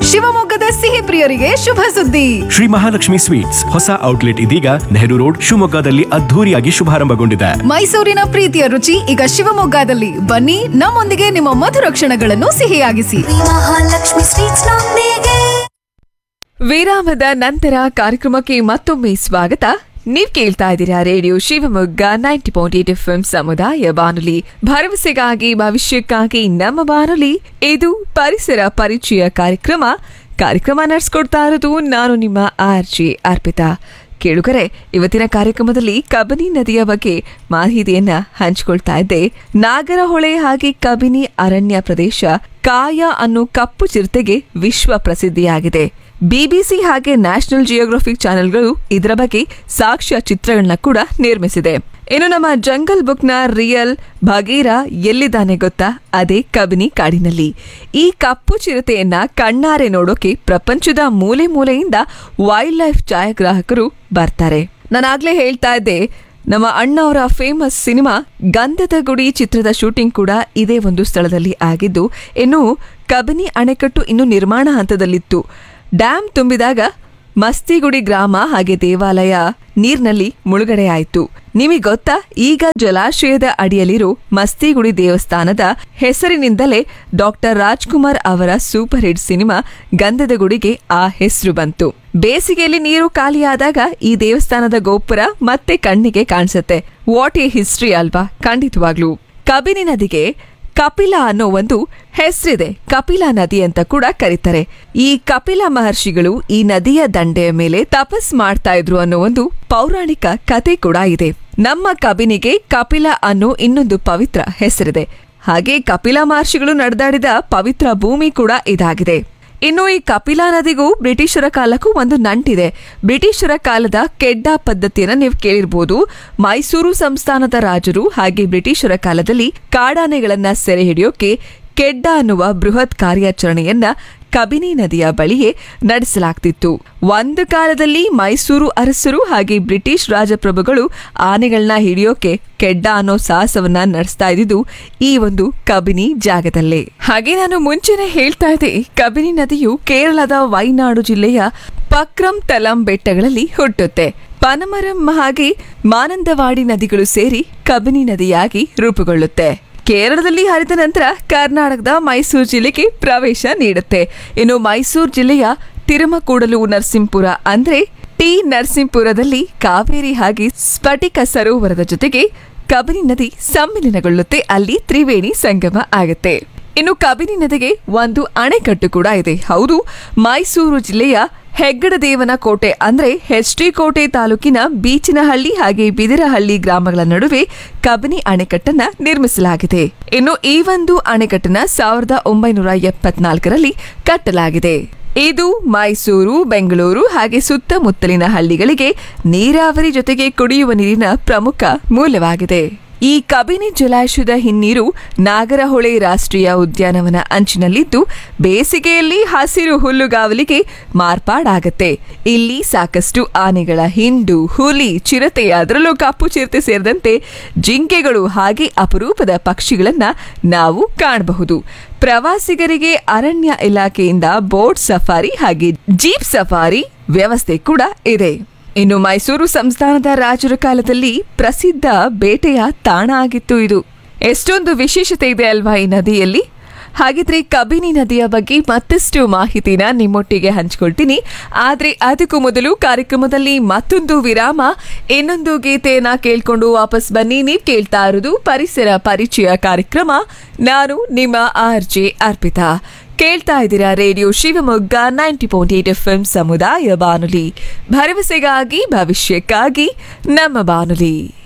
ಶಿವಮೊಗ್ಗದ ಸಿಹಿ ಪ್ರಿಯರಿಗೆ ಶುಭ ಸುದ್ದಿ ಶ್ರೀ ಮಹಾಲಕ್ಷ್ಮಿ ಸ್ವೀಟ್ಸ್ ಹೊಸ ಔಟ್ಲೆಟ್ ಇದೀಗ ನೆಹರು ರೋಡ್ ಶಿವಮೊಗ್ಗದಲ್ಲಿ ಅದ್ಧೂರಿಯಾಗಿ ಶುಭಾರಂಭಗೊಂಡಿದೆ ಮೈಸೂರಿನ ಪ್ರೀತಿಯ ರುಚಿ ಈಗ ಶಿವಮೊಗ್ಗದಲ್ಲಿ ಬನ್ನಿ ನಮ್ಮೊಂದಿಗೆ ನಿಮ್ಮ ಮಧುರ ಕ್ಷಣಗಳನ್ನು ಸಿಹಿಯಾಗಿಸಿ ಮಹಾಲಕ್ಷ್ಮಿ ಸ್ವೀಟ್ಸ್ ನೊಂದಿಗೆ ವಿರಾಮದ ನಂತರ ಕಾರ್ಯಕ್ರಮಕ್ಕೆ ಮತ್ತೊಮ್ಮೆ ಸ್ವಾಗತ ನೀವ್ ಕೇಳ್ತಾ ಇದ್ದೀರಾ radio Shivamogga ninety point eight F M ಸಮುದಾಯ ಬಾನುಲಿ ಭರವಸೆಗಾಗಿ ಭವಿಷ್ಯಕ್ಕಾಗಿ ನಮ್ಮ ಬಾನುಲಿ ಇದು ಪರಿಸರ ಪರಿಚಯ ಕಾರ್ಯಕ್ರಮ ಕಾರ್ಯಕ್ರಮ ನಡೆಸ್ಕೊಡ್ತಾ ಇರೋದು ನಾನು ನಿಮ್ಮ ಆರ್ ಜೆ ಅರ್ಪಿತಾ ಕೇಳುಗರೆ ಇವತ್ತಿನ ಕಾರ್ಯಕ್ರಮದಲ್ಲಿ ಕಬಿನಿ ನದಿಯ ಬಗ್ಗೆ ಮಾಹಿತಿಯನ್ನ ಹಂಚಿಕೊಳ್ತಾ ಇದ್ದೆ ನಾಗರಹೊಳೆ ಹಾಗೆ ಕಬಿನಿ ಅರಣ್ಯ ಪ್ರದೇಶ ಕಾಯ ಅನ್ನೋ ಕಪ್ಪು ಚಿರತೆಗೆ ವಿಶ್ವ ಪ್ರಸಿದ್ಧಿಯಾಗಿದೆ ಬಿಬಿಸಿ ಹಾಗೆ ನ್ಯಾಷನಲ್ ಜಿಯೋಗ್ರಫಿಕ್ ಚಾನೆಲ್ಗಳು ಇದರ ಬಗ್ಗೆ ಸಾಕ್ಷ್ಯ ಚಿತ್ರಗಳನ್ನ ಕೂಡ ನಿರ್ಮಿಸಿದೆ ಇನ್ನು ನಮ್ಮ ಜಂಗಲ್ ಬುಕ್ನ ರಿಯಲ್ ಭಗೀರ ಎಲ್ಲಿದ್ದಾನೆ ಗೊತ್ತಾ ಅದೇ ಕಬಿನಿ ಕಾಡಿನಲ್ಲಿ ಈ ಕಪ್ಪು ಚಿರತೆಯನ್ನ ಕಣ್ಣಾರೆ ನೋಡೋಕೆ ಪ್ರಪಂಚದ ಮೂಲೆ ಮೂಲೆಯಿಂದ ವೈಲ್ಡ್ ಲೈಫ್ ಛಾಯಾಗ್ರಾಹಕರು ಬರ್ತಾರೆ ನಾನಾಗ್ಲೇ ಹೇಳ್ತಾ ಇದ್ದೆ ನಮ್ಮ ಅಣ್ಣ ಅವರ ಫೇಮಸ್ ಸಿನಿಮಾ ಗಂಧದ ಗುಡಿ ಚಿತ್ರದ ಶೂಟಿಂಗ್ ಕೂಡ ಇದೇ ಒಂದು ಸ್ಥಳದಲ್ಲಿ ಆಗಿದ್ದು ಇನ್ನು ಕಬಿನಿ ಅಣೆಕಟ್ಟು ಇನ್ನು ನಿರ್ಮಾಣ ಹಂತದಲ್ಲಿತ್ತು ಡ್ಯಾಮ್ ತುಂಬಿದಾಗ ಮಸ್ತಿಗುಡಿ ಗ್ರಾಮ ಹಾಗೆ ದೇವಾಲಯ ನೀರ್ನಲ್ಲಿ ಮುಳುಗಡೆ ಆಯಿತು ನಿಮಗೆ ಗೊತ್ತಾ ಈಗ ಜಲಾಶಯದ ಅಡಿಯಲ್ಲಿರೋ ಮಸ್ತಿಗುಡಿ ದೇವಸ್ಥಾನದ ಹೆಸರಿನಿಂದಲೇ ಡಾಕ್ಟರ್ ರಾಜ್ಕುಮಾರ್ ಅವರ ಸೂಪರ್ ಹಿಟ್ ಸಿನಿಮಾ ಗಂಧದ ಗುಡಿಗೆ ಆ ಹೆಸರು ಬಂತು ಬೇಸಿಗೆಯಲ್ಲಿ ನೀರು ಖಾಲಿಯಾದಾಗ ಈ ದೇವಸ್ಥಾನದ ಗೋಪುರ ಮತ್ತೆ ಕಣ್ಣಿಗೆ ಕಾಣಿಸುತ್ತೆ ವಾಟ್ ಎ ಹಿಸ್ಟ್ರಿ ಅಲ್ವಾ ಖಂಡಿತವಾಗ್ಲೂ ಕಬಿನಿ ನದಿಗೆ ಕಪಿಲ ಅನ್ನೋ ಒಂದು ಹೆಸರಿದೆ ಕಪಿಲ ನದಿ ಅಂತ ಕೂಡ ಕರೀತಾರೆ ಈ ಕಪಿಲ ಮಹರ್ಷಿಗಳು ಈ ನದಿಯ ದಂಡೆಯ ಮೇಲೆ ತಪಸ್ ಮಾಡ್ತಾ ಇದ್ರು ಅನ್ನೋ ಒಂದು ಪೌರಾಣಿಕ ಕತೆ ಕೂಡ ಇದೆ ನಮ್ಮ ಕಬಿನಿಗೆ ಕಪಿಲ ಅನ್ನೋ ಇನ್ನೊಂದು ಪವಿತ್ರ ಹೆಸರಿದೆ ಹಾಗೆ ಕಪಿಲ ಮಹರ್ಷಿಗಳು ನಡೆದಾಡಿದ ಪವಿತ್ರ ಭೂಮಿ ಕೂಡ ಇದಾಗಿದೆ ಇನ್ನು ಈ ಕಪಿಲಾ ನದಿಗೂ ಬ್ರಿಟಿಷರ ಕಾಲಕ್ಕೂ ಒಂದು ನಂಟಿದೆ ಬ್ರಿಟಿಷರ ಕಾಲದ ಕೆಡ್ಡ ಪದ್ಧತಿಯನ್ನ ನೀವು ಕೇಳಿರ್ಬೋದು ಮೈಸೂರು ಸಂಸ್ಥಾನದ ರಾಜರು ಹಾಗೆ ಬ್ರಿಟಿಷರ ಕಾಲದಲ್ಲಿ ಕಾಡಾನೆಗಳನ್ನ ಸೆರೆ ಹಿಡಿಯೋಕೆ ಕೆಡ್ಡ ಅನ್ನುವ ಬೃಹತ್ ಕಾರ್ಯಾಚರಣೆಯನ್ನ ಕಬಿನಿ ನದಿಯ ಬಳಿಯೇ ನಡೆಸಲಾಗ್ತಿತ್ತು ಒಂದು ಕಾಲದಲ್ಲಿ ಮೈಸೂರು ಅರಸರು ಹಾಗೆ ಬ್ರಿಟಿಷ್ ರಾಜಪ್ರಭುಗಳು ಆನೆಗಳನ್ನ ಹಿಡಿಯೋಕೆ ಕೆಡ್ಡ ಅನ್ನೋ ಸಾಹಸವನ್ನ ನಡೆಸ್ತಾ ಇದ್ದಿದ್ದು ಈ ಒಂದು ಕಬಿನಿ ಜಾಗದಲ್ಲೇ ಹಾಗೆ ನಾನು ಮುಂಚೆನೆ ಹೇಳ್ತಾ ಇದ್ದೆ ಕಬಿನಿ ನದಿಯು ಕೇರಳದ ವೈನಾಡು ಜಿಲ್ಲೆಯ ಪಕ್ರಂ ತಲಂ ಬೆಟ್ಟಗಳಲ್ಲಿ ಹುಟ್ಟುತ್ತೆ ಪನಮರಂ ಹಾಗೆ ಮಾನಂದವಾಡಿ ನದಿಗಳು ಸೇರಿ ಕಬಿನಿ ನದಿಯಾಗಿ ರೂಪುಗೊಳ್ಳುತ್ತೆ ಕೇರಳದಲ್ಲಿ ಹರಿದ ನಂತರ ಕರ್ನಾಟಕದ ಮೈಸೂರು ಜಿಲ್ಲೆಗೆ ಪ್ರವೇಶ ನೀಡುತ್ತೆ ಇನ್ನು ಮೈಸೂರು ಜಿಲ್ಲೆಯ ತಿರುಮಕೂಡಲು ನರಸಿಂಪುರ ಅಂದ್ರೆ ಟಿ ನರಸಿಂಪುರದಲ್ಲಿ ಕಾವೇರಿ ಹಾಗೆ ಸ್ಫಟಿಕ ಸರೋವರದ ಜೊತೆಗೆ ಕಬಿನಿ ನದಿ ಸಮ್ಮಿಲನಗೊಳ್ಳುತ್ತೆ ಅಲ್ಲಿ ತ್ರಿವೇಣಿ ಸಂಗಮ ಆಗುತ್ತೆ ಇನ್ನು ಕಬಿನಿ ನದಿಗೆ ಒಂದು ಅಣೆಕಟ್ಟು ಕೂಡ ಇದೆ ಹೌದು ಮೈಸೂರು ಜಿಲ್ಲೆಯ ಹೆಗ್ಗಡದೇವನ ಕೋಟೆ ಅಂದ್ರೆ ಎಚ್ ಡಿ ಕೋಟೆ ತಾಲೂಕಿನ ಬೀಚಿನಹಳ್ಳಿ ಹಾಗೆ ಬಿದಿರಹಳ್ಳಿ ಗ್ರಾಮಗಳ ನಡುವೆ ಕಬಿನಿ ಅಣೆಕಟ್ಟನ್ನ ನಿರ್ಮಿಸಲಾಗಿದೆ ಇನ್ನು ಈ ಒಂದು ಅಣೆಕಟ್ಟನ್ನ ಸಾವಿರದ ಒಂಬೈನೂರ ಎಪ್ಪತ್ನಾಲ್ಕರಲ್ಲಿ ಕಟ್ಟಲಾಗಿದೆ ಇದು ಮೈಸೂರು ಬೆಂಗಳೂರು ಹಾಗೆ ಸುತ್ತಮುತ್ತಲಿನ ಹಳ್ಳಿಗಳಿಗೆ ನೀರಾವರಿ ಜೊತೆಗೆ ಕುಡಿಯುವ ನೀರಿನ ಪ್ರಮುಖ ಮೂಲವಾಗಿದೆ ಈ ಕಬಿನಿ ಜಲಾಶಯದ ಹಿನ್ನೀರು ನಾಗರಹೊಳೆ ರಾಷ್ಟ್ರೀಯ ಉದ್ಯಾನವನ ಅಂಚಿನಲ್ಲಿದ್ದು ಬೇಸಿಗೆಯಲ್ಲಿ ಹಸಿರು ಹುಲ್ಲುಗಾವಲಿಗೆ ಮಾರ್ಪಾಡಾಗತ್ತೆ ಇಲ್ಲಿ ಸಾಕಷ್ಟು ಆನೆಗಳ ಹಿಂಡು ಹುಲಿ ಚಿರತೆ ಅದರಲ್ಲೂ ಕಪ್ಪು ಚಿರತೆ ಸೇರಿದಂತೆ ಜಿಂಕೆಗಳು ಹಾಗೆ ಅಪರೂಪದ ಪಕ್ಷಿಗಳನ್ನ ನಾವು ಕಾಣಬಹುದು ಪ್ರವಾಸಿಗರಿಗೆ ಅರಣ್ಯ ಇಲಾಖೆಯಿಂದ ಬೋಟ್ ಸಫಾರಿ ಹಾಗೆ ಜೀಪ್ ಸಫಾರಿ ವ್ಯವಸ್ಥೆ ಕೂಡ ಇದೆ ಇನ್ನು ಮೈಸೂರು ಸಂಸ್ಥಾನದ ರಾಜರ ಕಾಲದಲ್ಲಿ ಪ್ರಸಿದ್ಧ ಬೇಟೆಯ ತಾಣ ಆಗಿತ್ತು ಇದು ಎಷ್ಟೊಂದು ವಿಶೇಷತೆ ಇದೆ ಅಲ್ವಾ ಈ ನದಿಯಲ್ಲಿ ಹಾಗಿದ್ರೆ ಕಬಿನಿ ನದಿಯ ಬಗ್ಗೆ ಮತ್ತಷ್ಟು ಮಾಹಿತಿನ ನಿಮ್ಮೊಟ್ಟಿಗೆ ಹಂಚ್ಕೊಳ್ತೀನಿ ಆದ್ರೆ ಅದಕ್ಕೂ ಮೊದಲು ಕಾರ್ಯಕ್ರಮದಲ್ಲಿ ಮತ್ತೊಂದು ವಿರಾಮ ಇನ್ನೊಂದು ಗೀತೆಯನ್ನ ಕೇಳ್ಕೊಂಡು ವಾಪಸ್ ಬನ್ನಿ ನೀವು ಕೇಳ್ತಾ ಇರೋದು ಪರಿಸರ ಪರಿಚಯ ಕಾರ್ಯಕ್ರಮ ನಾನು ನಿಮ್ಮ ಆರ್ ಜೆ ಅರ್ಪಿತಾ ಕೇಳ್ತಾ ಇದ್ದೀರಾ radio Shivamogga ninety point eight F M ಸಮುದಾಯ ಬಾನುಲಿ ಭರವಸೆಗಾಗಿ ಭವಿಷ್ಯಕ್ಕಾಗಿ ನಮ್ಮ ಬಾನುಲಿ